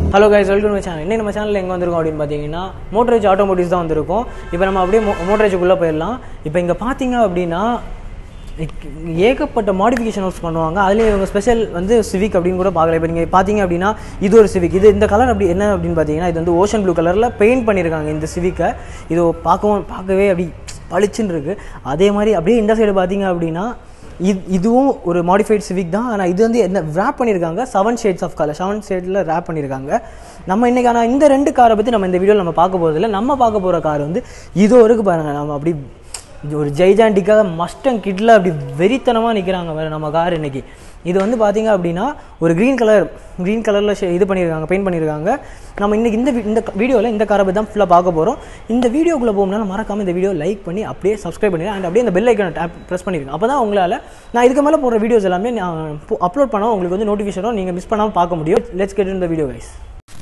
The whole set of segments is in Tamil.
Hello guys welcome to channel இன்னைக்கு நம்ம சேனலில் எங்கே வந்திருக்கோம் அப்படின்னு பார்த்தீங்கன்னா மோட்டரேஜ் ஆட்டோமோட்டிவ்ஸ் தான் வந்திருக்கோம் இப்போ நம்ம அப்படியே மோட்டரேஜுக்குள்ளே போயிடலாம் இப்போ இங்கே பார்த்தீங்க அப்படின்னா இக்- ஏகப்பட்ட மாடிஃபிகேஷன் ஒர்க்ஸ் பண்ணுவாங்க அதுலேயும் இவங்க ஸ்பெஷல் வந்து சிவிக் அப்படின்னு கூட பார்க்கல இப்போ நீங்கள் பார்த்தீங்க அப்படின்னா இது ஒரு சிவிக் இது இந்த கலர் அப்படி என்ன அப்படின்னு பார்த்தீங்கன்னா இது வந்து ஓஷன் ப்ளூ கலரில் பெயிண்ட் பண்ணியிருக்காங்க இந்த சிவிக்கை இது பார்க்கவும் பார்க்கவே அப்படி பளிச்சுன்னு இருக்கு அதே மாதிரி அப்படியே இந்த சைடு பார்த்தீங்க அப்படின்னா இது இதுவும் ஒரு மாடிஃபைட் சிவிக் தான் ஆனால் இது வந்து என்ன ரேப் பண்ணியிருக்காங்க seven shades of colour seven ஷேடில் ரேப் பண்ணியிருக்காங்க நம்ம இன்றைக்கி ஆனால் இந்த ரெண்டு காரை பற்றி நம்ம இந்த வீடியோவில் நம்ம பார்க்க போகிறதில்ல நம்ம பார்க்க போகிற கார் வந்து இதோ இருக்கு பாருங்கள் நம்ம அப்படி இது ஒரு ஜெய்ஜாண்டிக்காக மஸ்டன் கிட்ல அப்படி வெறித்தனமாக நிற்கிறாங்க வேறு நம்ம கார் இன்னைக்கு இது வந்து பார்த்தீங்க அப்படின்னா ஒரு க்ரீன் கலர் க்ரீன் கலரில் இது பண்ணியிருக்காங்க பெயிண்ட் பண்ணியிருக்காங்க நம்ம இன்னைக்கு இந்த வி- இந்த வீடியோவில் இந்த காரை பற்றி தான் ஃபுல்லாக பார்க்க போகிறோம் இந்த வீடியோக்குள்ளே போகணும்னா மறக்காமல் இந்த வீடியோ லைக் பண்ணி அப்படியே சப்ஸ்கிரைப் பண்ணி அண்ட் அப்படியே இந்த பெல் ஐக்கனை டேப் ப்ரெஸ் பண்ணிருங்க அப்போ தான் உங்களால் நான் இதுக்கு மேலே போடுற வீடியோஸ் எல்லாமே நான் அப்லோட் பண்ணால் உங்களுக்கு வந்து நோட்டிஃபிகேஷனும் நீங்கள் மிஸ் பண்ணாமல் பார்க்க முடியும் லெட்ஸ் கெட் இந்த வீடியோ கைஸ்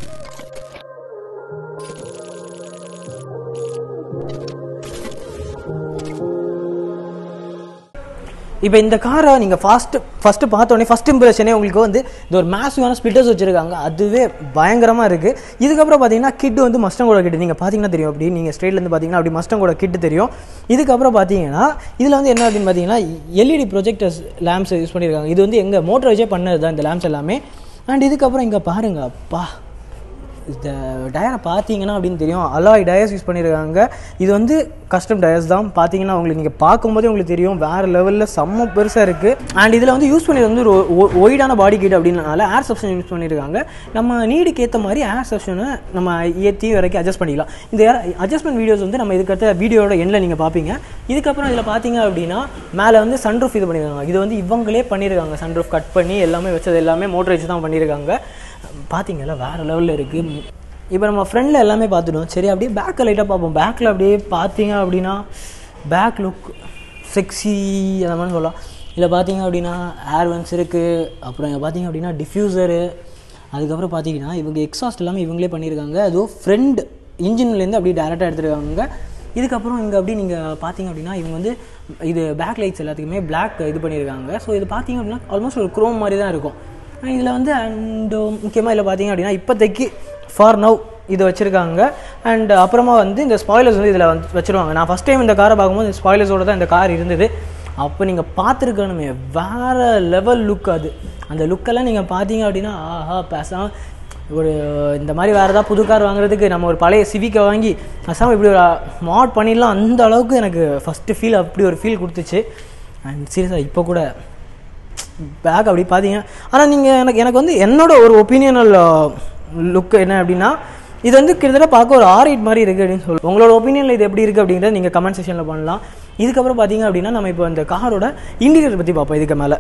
இப்போ இந்த காரை நீங்கள் ஃபாஸ்ட்டு ஃபஸ்ட்டு பார்த்தோன்னே ஃபஸ்ட் இம்ப்ரெஷனே உங்களுக்கு வந்து இது ஒரு மேசிவான ஸ்பிட்டர்ஸ் வச்சுருக்காங்க அதுவே பயங்கரமாக இருக்குது இதுக்கப்புறம் பார்த்தீங்கன்னா கிட் வந்து மஸ்டங்கோட கிட் நீங்கள் பார்த்தீங்கன்னா தெரியும் அப்படி நீங்கள் ஸ்ட்ரெயிட்லேருந்து பார்த்தீங்கன்னா அப்படி மஸ்டங்கோட கிட் தெரியும் இதுக்கப்புறம் பார்த்தீங்கன்னா இதில் வந்து என்ன அப்படின்னு பார்த்தீங்கன்னா எல்இடி ப்ரொஜெக்டர்ஸ் லேம்ப்ஸ் யூஸ் பண்ணியிருக்காங்க இது வந்து எங்கள் மோட்டர் வச்சே பண்ணது தான் இந்த லேம்ப்ஸ் எல்லாமே அண்ட் இதுக்கப்புறம் இங்கே பாருங்க அப்பா இந்த டயரை பார்த்தீங்கன்னா அப்படின்னு தெரியும் அலாய் டயர்ஸ் யூஸ் பண்ணியிருக்காங்க இது வந்து கஸ்டம் டயர்ஸ் தான் பார்த்தீங்கன்னா உங்களுக்கு நீங்கள் பார்க்கும்போதே உங்களுக்கு தெரியும் வேறு லெவலில் செம்ம பெருசாக இருக்குது அண்ட் இதில் வந்து யூஸ் பண்ணியது வந்து ஒரு ஒய்டான பாடி கிட் அப்படின்றனால ஏர் சப்ஷன் யூஸ் பண்ணியிருக்காங்க நம்ம நீடுக்கு ஏற்ற மாதிரி ஏர் சப்ஷனை நம்ம ஏற்றி வரைக்கும் அட்ஜஸ்ட் பண்ணிக்கலாம் இந்த அட்ஜஸ்ட்மெண்ட் வீடியோஸ் வந்து நம்ம இதுக்கடுத்த வீடியோட எண்ணில் நீங்கள் பார்ப்பீங்க இதுக்கப்புறம் இதில் பார்த்தீங்க அப்படின்னா மேலே வந்து சன்ரூஃப் இது பண்ணியிருக்காங்க இது வந்து இவங்களே பண்ணியிருக்காங்க சன்ரூஃப் கட் பண்ணி எல்லாமே வச்சது எல்லாமே மோட்டர் வச்சு தான் பண்ணியிருக்காங்க பார்த்தீங்களா வேறு லெவலில் இருக்குது இப்போ நம்ம ஃப்ரெண்டில் எல்லாமே பார்த்துட்டோம் சரி அப்படியே பேக்கை லைட்டாக பார்ப்போம் பேக்கில் அப்படியே பார்த்தீங்க அப்படின்னா பேக் லுக் செக்ஸி அந்த மாதிரி சொல்லலாம் இதில் பார்த்தீங்க அப்படின்னா ஏர் வென்ஸ் இருக்குது அப்புறம் இங்கே பார்த்தீங்க அப்படின்னா டிஃப்யூசரு அதுக்கப்புறம் பார்த்தீங்கன்னா இவங்க எக்ஸாஸ்ட் எல்லாமே இவங்களே பண்ணியிருக்காங்க அதுவும் ஃப்ரண்ட் இன்ஜின்லேருந்து அப்படியே டேரெக்டாக எடுத்துருக்காங்க இதுக்கப்புறம் இங்கே அப்படி நீங்கள் பார்த்தீங்க அப்படின்னா இவங்க வந்து இது பேக் லைட்ஸ் எல்லாத்துக்குமே Black இது பண்ணியிருக்காங்க ஸோ இது பார்த்தீங்க அப்படின்னா ஆல்மோஸ்ட் ஒரு குரோம் மாதிரி தான் இருக்கும் இதில் வந்து அண்ட் முக்கியமாக இதில் பார்த்தீங்க அப்படின்னா இப்போதைக்கு ஃபார் நவ் இது வச்சுருக்காங்க அண்ட் அப்புறமா வந்து இந்த ஸ்பாய்லர்ஸ் வந்து இதில் வந்து வச்சுருவாங்க நான் ஃபஸ்ட் டைம் இந்த காரை பார்க்கும்போது இந்த ஸ்பாய்லர்ஸோட தான் இந்த கார் இருந்தது அப்போ நீங்கள் பார்த்துருக்கணுமே வேறு லெவல் லுக் அது அந்த லுக்கெல்லாம் நீங்கள் பார்த்தீங்க அப்படின்னா ஆஹா பேசாம ஒரு இந்த மாதிரி வேறு ஏதாவது புது கார் வாங்குறதுக்கு நம்ம ஒரு பழைய சிவிக்கை வாங்கி பேசாமல் இப்படி ஒரு மாட் பண்ணிடலாம் அந்த அளவுக்கு எனக்கு ஃபஸ்ட்டு ஃபீல் அப்படி ஒரு ஃபீல் கொடுத்துச்சு அண்ட் சீரியஸாக இப்போ கூட பேக் அப்படி பார்த்தீங்க ஆனால் நீங்கள் எனக்கு எனக்கு வந்து என்னோட ஒரு ஒப்பீனியனல் லுக் என்ன அப்படின்னா இது வந்து கிட்டத்தட்ட பார்க்க ஒரு ஆர் எயிட் மாதிரி இருக்குது அப்படின்னு சொல்லுவோம் உங்களோட ஒப்பீனியனில் இது எப்படி இருக்குது அப்படிங்கிறத நீங்கள் கமெண்ட் செக்ஷனில் பண்ணலாம் இதுக்கப்புறம் பார்த்தீங்க அப்படின்னா நம்ம இப்போ இந்த காரோட இன்டீரியர் பற்றி பார்ப்போம் இதுக்கு மேலே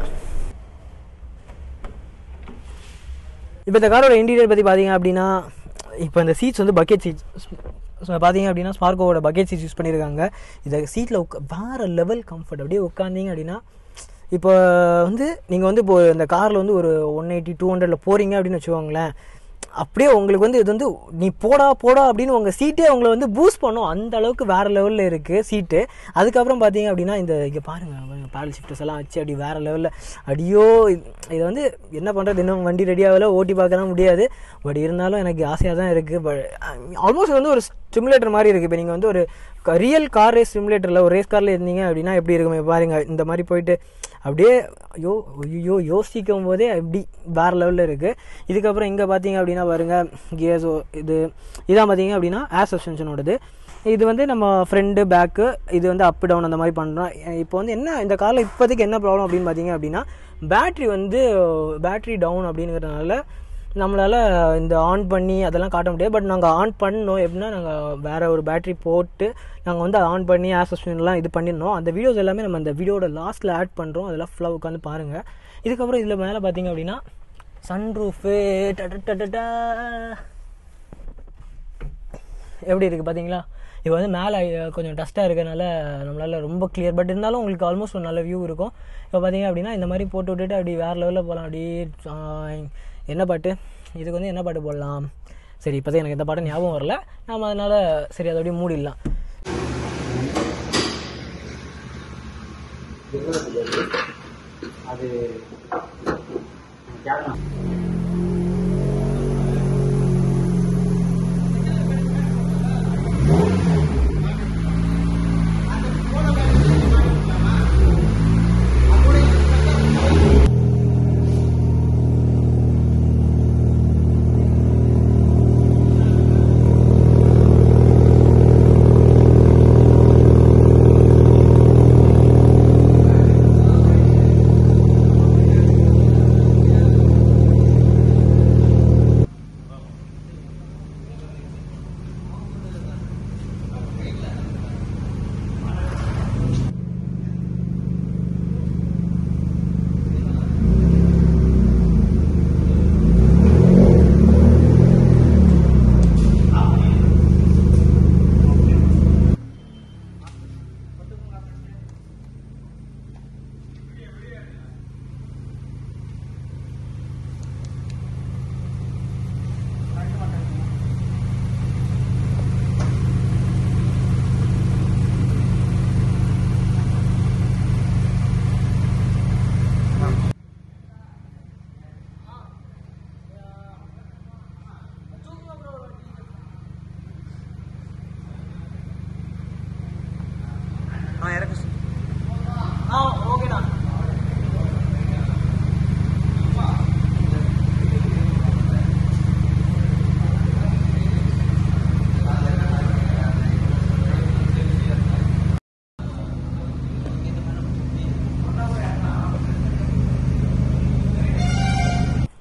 இப்போ இந்த காரோட இன்டீரியர் பற்றி பார்த்தீங்க அப்படின்னா இப்போ இந்த சீட்ஸ் வந்து பக்கெட் சீட்ஸ் பார்த்தீங்க அப்படின்னா ஸ்பார்க்கோட பக்கெட் சீட்ஸ் யூஸ் பண்ணியிருக்காங்க இந்த சீட்டில் உட்கா வேறு லெவல் கம்ஃபர்ட் அப்படியே உட்காந்தீங்க அப்படின்னா இப்போ வந்து நீங்கள் வந்து இப்போ இந்த காரில் வந்து ஒரு ஒன் எயிட்டி டூ ஹண்ட்ரடில் போகிறீங்க அப்படின்னு வச்சுக்கோங்களேன் அப்படியே உங்களுக்கு வந்து இது வந்து நீ போடா போடா அப்படின்னு உங்கள் சீட்டே உங்களை வந்து பூஸ்ட் பண்ணும் அந்த அளவுக்கு வேறு லெவலில் இருக்குது சீட்டு அதுக்கப்புறம் பார்த்தீங்க அப்படின்னா இந்த இங்கே பாருங்கள் பேரல் ஷிஃப்டர்ஸ் எல்லாம் வச்சு அப்படி வேறு லெவலில் அடியோ இது- இதை வந்து என்ன பண்ணுறது இன்னும் வண்டி ரெடி ஆகல ஓட்டி பார்க்கலாம் முடியாது பட் இருந்தாலும் எனக்கு ஆசையாக தான் இருக்குது பட் ஆல்மோஸ்ட் வந்து ஒரு ஸ்டிமுலேட்டர் மாதிரி இருக்குது இப்போ நீங்கள் வந்து ஒரு ரியல் கார் ரேஸ் ஸ்டிமுலேட்டரில் ஒரு ரேஸ் காரில் இருந்தீங்க அப்படின்னா எப்படி இருக்குமே பாருங்க இந்த மாதிரி போயிட்டு அப்படியே ஐயோ ஐயோ யோசிக்கும் போதே அப்படி வேறு லெவலில் இருக்குது இதுக்கப்புறம் இங்கே பார்த்தீங்க அப்படின்னா பாருங்கள் கியர்ஸோ இது இதான் பார்த்தீங்க அப்படின்னா ஏர் சஸ்பென்ஷனோடது இது வந்து நம்ம ஃப்ரண்ட்டு பேக்கு இது வந்து அப் டவுன் அந்த மாதிரி பண்ணுறோம் இப்போ வந்து என்ன இந்த காரில் இப்போதைக்கு என்ன ப்ராப்ளம் அப்படின்னு பார்த்தீங்க அப்படின்னா பேட்ரி வந்து பேட்ரி டவுன் அப்படிங்கிறதுனால நம்மளால் இந்த ஆன் பண்ணி அதெல்லாம் காட்ட முடியாது பட் நாங்கள் ஆன் பண்ணோம் எப்படின்னா நாங்கள் வேறு ஒரு பேட்டரி போட்டு நாங்கள் வந்து ஆன் பண்ணி ஏர் சஸ்பென்ஷன்லாம் இது பண்ணியிருந்தோம் அந்த வீடியோஸ் எல்லாமே நம்ம அந்த வீடியோட லாஸ்ட்டில் ஆட் பண்ணுறோம் அதெல்லாம் ஃபுல்லாக உட்காந்து பாருங்கள் இதுக்கப்புறம் இதில் மேலே பார்த்தீங்க அப்படின்னா சன்ரூஃபு டடா எப்படி இருக்குது பார்த்தீங்களா இப்போ வந்து மேலே கொஞ்சம் டஸ்ட்டாக இருக்கனால நம்மளால் ரொம்ப கிளியர் பட் இருந்தாலும் உங்களுக்கு ஆல்மோஸ்ட் ஒரு நல்ல வியூ இருக்கும் இப்போ பார்த்தீங்க அப்படின்னா இந்த மாதிரி போட்டு விட்டுட்டு அப்படி வேறு லெவலில் போகலாம் அப்படி என்ன பாட்டு இதுக்கு வந்து என்ன பாட்டு போடலாம் சரி இப்போதான் எனக்கு எந்த பாட்டும் ஞாபகம் வரல நாம் அதனால் சரி அதை அப்படியே மூடிடலாம் அது கேட்கலாம்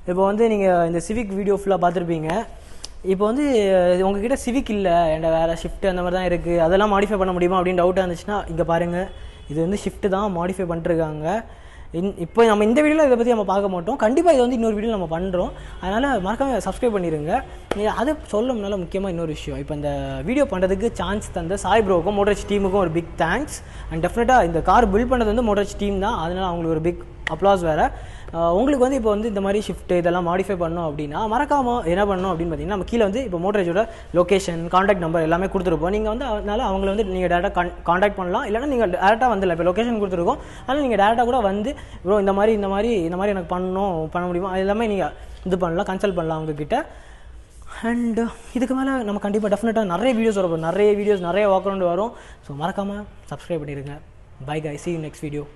இப்போ வந்து நீங்கள் இந்த சிவிக் வீடியோ ஃபுல்லாக பார்த்துருப்பீங்க இப்போ வந்து அஹ், உங்ககிட்ட சிவிக் இல்லை என்கிட்ட வேறு ஷிஃப்ட் அந்த மாதிரி தான் இருக்குது அதெல்லாம் மாடிஃபை பண்ண முடியுமா அப்படின்னு டவுட்டாக இருந்துச்சுன்னா இங்கே பாருங்கள் இது வந்து ஷிஃப்ட் தான் மாடிஃபை பண்ணிருக்காங்க இன் இப்போ நம்ம இந்த வீடியோவில் இதை பற்றி நம்ம பார்க்க மாட்டோம் கண்டிப்பாக இது வந்து இன்னொரு வீடியோ நம்ம பண்ணுறோம் அதனால் மறக்காம சப்ஸ்கிரைப் பண்ணிடுங்க நீ- அது சொல்லணும்னால முக்கியமாக இன்னொரு விஷயம் இப்போ இந்த வீடியோ பண்ணுறதுக்கு சான்ஸ் தந்த சாய் ப்ரோக்கும் மோட்டர்ஸ் டீமுக்கும் ஒரு பிக் தேங்க்ஸ் அண்ட் டெஃபினட்டாக இந்த கார் பில்ட் பண்ணது வந்து மோட்டர்ஸ் டீம் தான் அதனால் அவங்களுக்கு ஒரு பிக் அப்ளாஸ் வேறு உங்களுக்கு வந்து இப்போ வந்து இந்த மாதிரி ஷிஃப்ட் இதெல்லாம் மாடிஃபை பண்ணோம் அப்படின்னா மறக்காமல் என்ன பண்ணணும் அப்படின்னு பார்த்தீங்கன்னா நம்ம கீழே வந்து இப்போ மோட்டரேஜோட லொகேஷன் காண்டாக்ட் நம்பர் எல்லாமே கொடுத்துருப்போம் நீங்கள் வந்து அதனால அவங்கள வந்து நீங்கள் டேரெக்டாக காண்டாக்ட் பண்ணலாம் இல்லைன்னா நீங்கள் டேரெக்டாக வந்து இப்போ லொகேஷன் கொடுத்துருக்கோம் அதனால் நீங்கள் டேரெக்டாக கூட வந்து ப்ரோ இந்த மாதிரி இந்த மாதிரி இந்த மாதிரி எனக்கு பண்ணணும் பண்ண முடியுமா அது எல்லாமே நீங்கள் இது பண்ணலாம் கன்சல்ட் பண்ணலாம் அவங்கக்கிட்ட அண்ட் இதுக்கு மேலே நம்ம கண்டிப்பாக டெஃபினட்டாக நிறைய வீடியோஸ் வரும் நிறைய வீடியோஸ் நிறைய வாக் அரவுண்ட் வரும் ஸோ மறக்காமல் சப்ஸ்கிரைப் பண்ணிடுங்க bye guys see you next video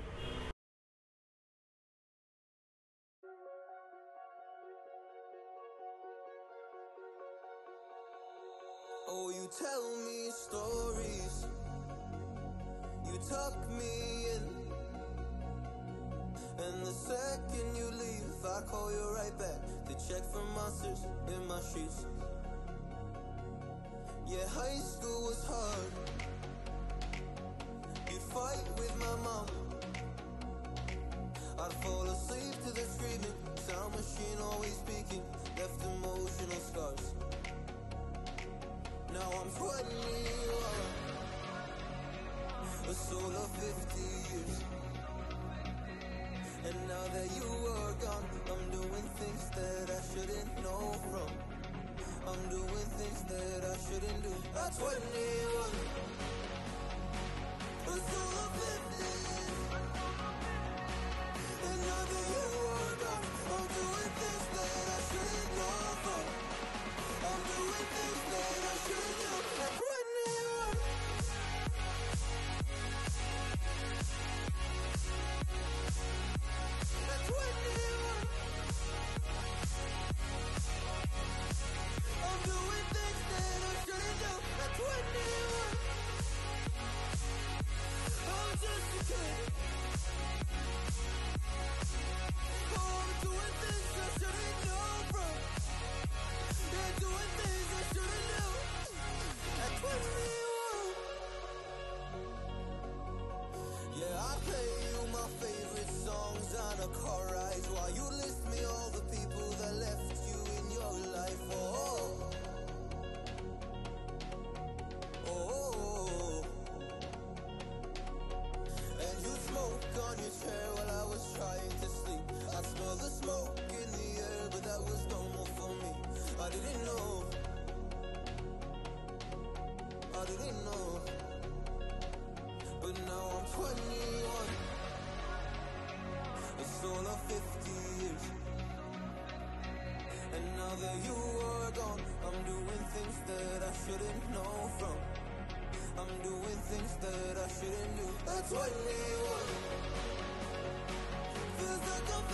Oh, you tell me stories. You tuck me in. And the second you leave, I call you right back to check for monsters in my sheets. Yeah, high school was hard. You'd fight with my mom. I'd fall asleep to the screaming. Sound machine always speaking. Left emotional scars. Now I'm 21 A soul of 50 years And now that you are gone I'm doing things that I shouldn't know from I'm doing things that I shouldn't do At 21 A soul of 50 years And now that you are gone I'm doing things that I shouldn't know from I'm doing things that I shouldn't do At 21 At 21 I'm doing things that I shouldn't do At 21 I'm just a kid Oh, I'm doing things I shouldn't know from They're doing things I shouldn't do At 21 Yeah, I play you my favorite songs on a car ride While you list me all the people that left you in your life Oh, oh, oh. And you smoke on your chair while I was trying to sleep I smell the smoke in the air, but that was normal for me I didn't know I didn't know But now I'm 21 A soul of 50 years And now that you are gone I'm doing things that I shouldn't know from I'm doing things that I shouldn't do At 21 Feels like I'm